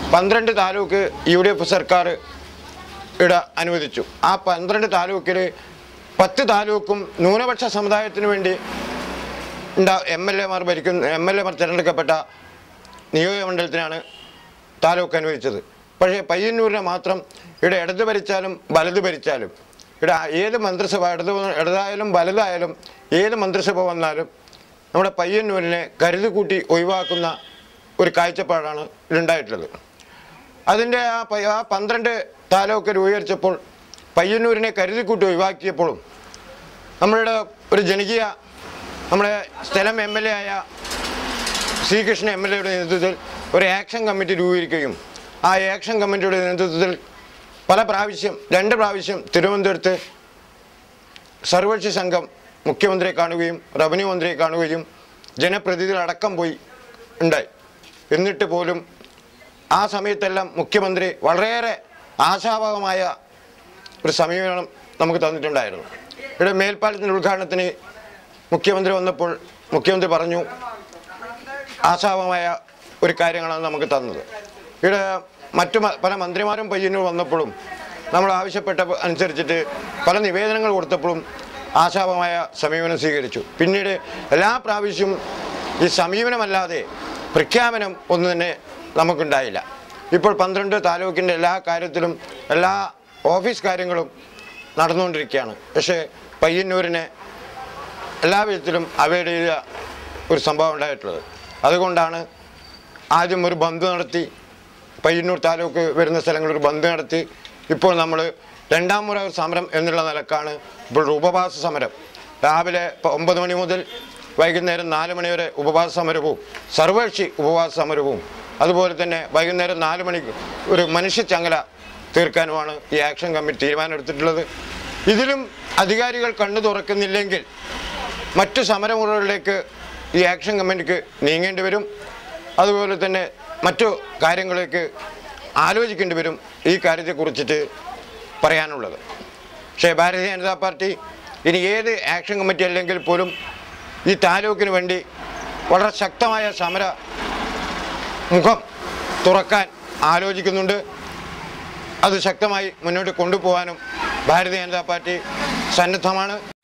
പന്ത്രണ്ട് taluk U D F സർക്കാർ ഇവിടെ അനുവദിച്ചു ആ പന്ത്രണ്ട് താലൂക്കിൽ പത്ത് താലൂക്കും ന്യൂനപക്ഷ സമുദായത്തിന് വേണ്ടി ഉണ്ടാ എം എൽ എമാർ ഭരിക്കുന്ന എം എൽ എമാർ തിരഞ്ഞെടുക്കപ്പെട്ട നിയോജകമണ്ഡലത്തിനാണ് താലൂക്ക് അനുവദിച്ചത് പക്ഷേ പയ്യന്നൂരിനെ മാത്രം ഇവിടെ ഇടത് ഭരിച്ചാലും വലത് ഭരിച്ചാലും ഇവിടെ ഏത് മന്ത്രിസഭ ഇടത് ഇടതായാലും വലുതായാലും ഏത് മന്ത്രിസഭ വന്നാലും നമ്മുടെ പയ്യന്നൂരിനെ കരുതി കൂട്ടി ഒഴിവാക്കുന്ന ഒരു കാഴ്ചപ്പാടാണ് ഇതിലുണ്ടായിട്ടുള്ളത് അതിൻ്റെ ആ പ- ആ പന്ത്രണ്ട് താലൂക്ക് രൂപീകരിച്ചപ്പോൾ പയ്യന്നൂരിനെ കരുതി കൂട്ടി ഒഴിവാക്കിയപ്പോഴും നമ്മളുടെ ഒരു ജനകീയ നമ്മുടെ സ്ഥലം എം എൽ എ ആയ ശ്രീകൃഷ്ണൻ എം എൽ എയുടെ നേതൃത്വത്തിൽ ഒരു ആക്ഷൻ കമ്മിറ്റി രൂപീകരിക്കുകയും ആ ആക്ഷൻ കമ്മിറ്റിയുടെ നേതൃത്വത്തിൽ പല പ്രാവശ്യം രണ്ട് പ്രാവശ്യം തിരുവനന്തപുരത്ത് സർവകക്ഷി സംഘം മുഖ്യമന്ത്രിയെ കാണുകയും റവന്യൂ മന്ത്രിയെ കാണുകയും ജനപ്രതിനിധികളടക്കം പോയി ഉണ്ടായി എന്നിട്ട് പോലും ആ സമയത്തെല്ലാം മുഖ്യമന്ത്രി വളരെയേറെ ആശാവഹമായ ഒരു സമീപനം നമുക്ക് തന്നിട്ടുണ്ടായിരുന്നു ഇവിടെ മേൽപ്പാലത്തിൻ്റെ ഉദ്ഘാടനത്തിന് മുഖ്യമന്ത്രി വന്നപ്പോൾ മുഖ്യമന്ത്രി പറഞ്ഞു ആശാവമായ ഒരു കാര്യങ്ങളാണ് നമുക്ക് തന്നത് ഇവിടെ മറ്റു മ- പല മന്ത്രിമാരും പയ്യന്നൂർ വന്നപ്പോഴും നമ്മൾ ആവശ്യപ്പെട്ട അനുസരിച്ചിട്ട് പല നിവേദനങ്ങൾ കൊടുത്തപ്പോഴും ആശാവമായ സമീപനം സ്വീകരിച്ചു പിന്നീട് എല്ലാ പ്രാവശ്യവും ഈ സമീപനമല്ലാതെ പ്രഖ്യാപനം ഒന്നും തന്നെ നമുക്കുണ്ടായില്ല ഇപ്പോൾ പന്ത്രണ്ട് താലൂക്കിൻ്റെ എല്ലാ കാര്യത്തിലും എല്ലാ ഓഫീസ് കാര്യങ്ങളും നടന്നുകൊണ്ടിരിക്കുകയാണ് പക്ഷേ പയ്യന്നൂരിനെ എല്ലാ വിധത്തിലും അവോയ്ഡ് ചെയ്ത ഒരു സംഭവം ഉണ്ടായിട്ടുള്ളത് അതുകൊണ്ടാണ് ആദ്യം ഒരു ബന്ദ് നടത്തി പയ്യന്നൂർ താലൂക്ക് വരുന്ന സ്ഥലങ്ങളിൽ ഒരു ബന്ദ് നടത്തി ഇപ്പോൾ നമ്മൾ രണ്ടാം മുറ സമരം എന്നുള്ള നിലക്കാണ് ഇപ്പോൾ ഒരു ഉപവാസ സമരം രാവിലെ പ- ഒമ്പത് മണി മുതൽ വൈകുന്നേരം നാല് മണി വരെ ഉപവാസ സമരവും സർവകക്ഷി ഉപവാസ സമരവും അതുപോലെ തന്നെ വൈകുന്നേരം നാല് മണിക്ക് ഒരു മനുഷ്യച്ചങ്ങല തീർക്കാനുമാണ് ഈ ആക്ഷൻ കമ്മിറ്റി തീരുമാനമെടുത്തിട്ടുള്ളത് ഇതിലും അധികാരികൾ കണ്ണു തുറക്കുന്നില്ലെങ്കിൽ മറ്റു സമരമുറകളിലേക്ക് ഈ ആക്ഷൻ കമ്മിറ്റിക്ക് നീങ്ങേണ്ടി വരും അതുപോലെ തന്നെ മറ്റു കാര്യങ്ങളിലേക്ക് ആലോചിക്കേണ്ടി വരും ഈ കാര്യത്തെക്കുറിച്ചിട്ട് പറയാനുള്ളത് പക്ഷേ ഭാരതീയ ജനതാ പാർട്ടി ഇനി ഏത് ആക്ഷൻ കമ്മിറ്റി അല്ലെങ്കിൽ പോലും ഈ താലൂക്കിന് വേണ്ടി വളരെ ശക്തമായ സമര മുഖം തുറക്കാൻ ആലോചിക്കുന്നുണ്ട് അത് ശക്തമായി മുന്നോട്ട് കൊണ്ടുപോകാനും ഭാരതീയ ജനതാ പാർട്ടി സന്നദ്ധമാണ്